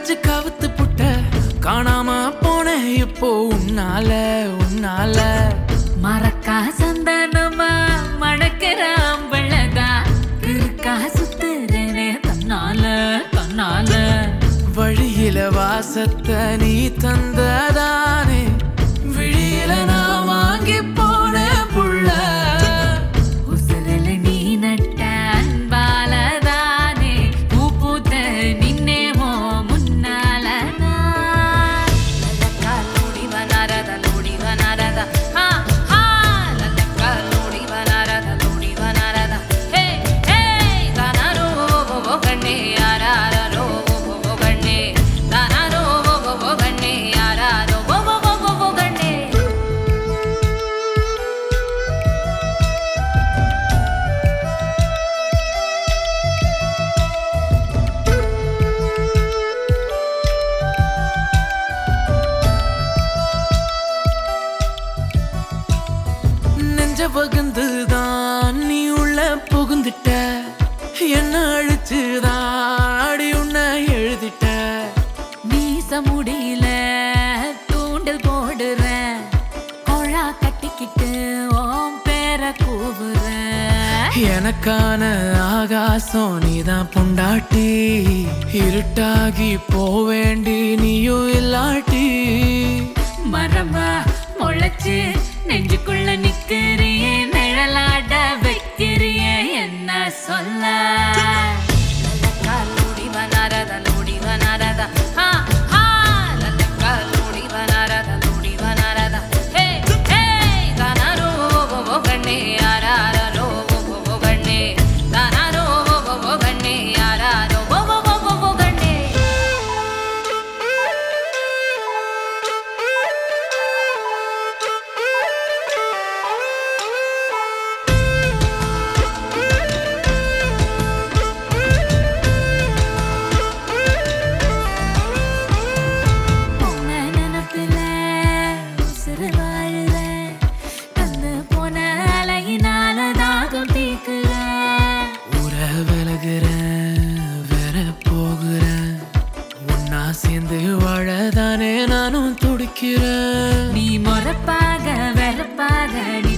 வச்சு கவுத்து புட்ட காணாம போன இப்போ உன்னால உன்னால மறக்கா சந்தனமா மணக்கிற அம்பளதா இருக்கா சுத்துறனே தன்னால தன்னால வழியில வாசத்தை நீ தந்ததானே விழியில நான் வாங்கி போன புள்ள உசுரல நீ நட்ட அன்பாலதானே பூ பூத்த நின்னேமோ முன்னால நான். லல்லக்கா லூடி வனாரத லூடி வனாரத ஹா ஹா லல்லக்கா லூடி வனாரத லூடி வனாரத ஹே ஹே தானாரோ ஓ ஓ கண்ணே யாராரோ ஓ ஓ கண்ணே தானாரோ ஓ ஓ கண்ணே யாராரோ ஓ ஓ ஓ கண்ணே நெஞ்ச பகுந்துதான் நீ உள்ள புகுந்துட்ட என்ன அழிச்சுதான் அடி உன்னை எழுதிட்ட மீச முடியல தூண்டல் போடுறேன் கொழா கட்டிக்கிட்டு ஓம் பேர கூவுறேன் எனக்கான ஆகாசம் நீதான் பொண்டாட்டி இருட்டாகி போவேண்டி நீயும் இல்லாட்டி மரமா முளைச்சு நெஞ்சுக்குள்ள நிக்கிறியே நிழலாட வைக்கிறியே என்ன சொல்ல லல்லக்கா லூடி வனாரத லூடி வனாரத ஹா ஹா லல்லக்கா லூடி வனாரத லூடி வனாரத ஹே ஹே தானாரோ ஓ ஓ கண்ணே யாராரோ ஓ ஓ கண்ணே தானாரோ ஓ ஓ கண்ணே யாராரோ ஓ ஓ ஓ கண்ணே உன்னை நினைப்பில உசுரு வாழுறேன். தந்து போன அலையினால தாகம் தீர்க்கிறேன். உற விலகுறேன் வேற போகிறேன் ஒன்னா சேர்ந்து வாழதானே நானும் துடிக்கிறேன் நீ மொறப்பாக வெறப்பாக